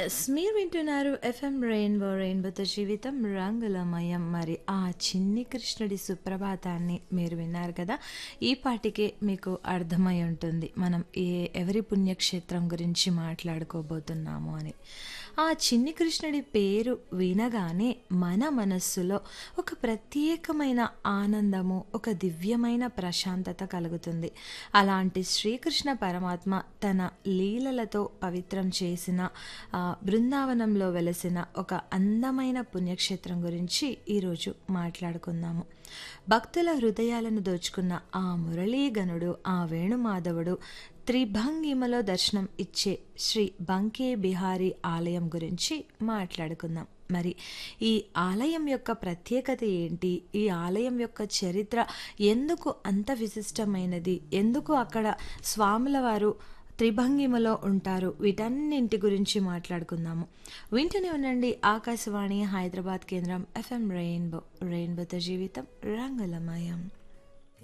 yes మీరు వింటున్నారు FM rainbow రెయిన్బోతో జీవితం రంగులమయం మరి ఆ చిన్ని కృష్ణుడి సుప్రభాతాన్ని మీరు విన్నారు కదా ఈ పాటికే మీకు అర్థమై ఉంటుంది మనం ఏ ఎవరి పుణ్యక్షేత్రం గురించి మాట్లాడుకోబోతున్నాము అని ఆ చిన్ని కృష్ణుడి పేరు వినగానే మన మనస్సులో ఒక ప్రత్యేకమైన ఆనందము ఒక దివ్యమైన ప్రశాంతత కలుగుతుంది అలాంటి శ్రీకృష్ణ పరమాత్మ తన లీలలతో పవిత్రం చేసిన ఆ, బృందావనంలో వెలసిన ఒక అందమైన పుణ్యక్షేత్రం గురించి ఈరోజు మాట్లాడుకుందాము భక్తుల హృదయాలను దోచుకున్న ఆ మురళీగణుడు ఆ వేణుమాధవుడు త్రిభంగిమలో దర్శనం ఇచ్చే శ్రీ బంకే బిహారీ ఆలయం గురించి మాట్లాడుకుందాం మరి ఈ ఆలయం యొక్క ప్రత్యేకత ఏంటి ఈ ఆలయం యొక్క చరిత్ర ఎందుకు అంత విశిష్టమైనది ఎందుకు అక్కడ స్వాముల వారు త్రిభంగిమలో ఉంటారు వీటన్నింటి గురించి మాట్లాడుకుందాము వింటూనే ఉండండి ఆకాశవాణి హైదరాబాద్ కేంద్రం ఎఫ్ఎం రెయిన్బో రెయిన్బోతో జీవితం రంగులమయం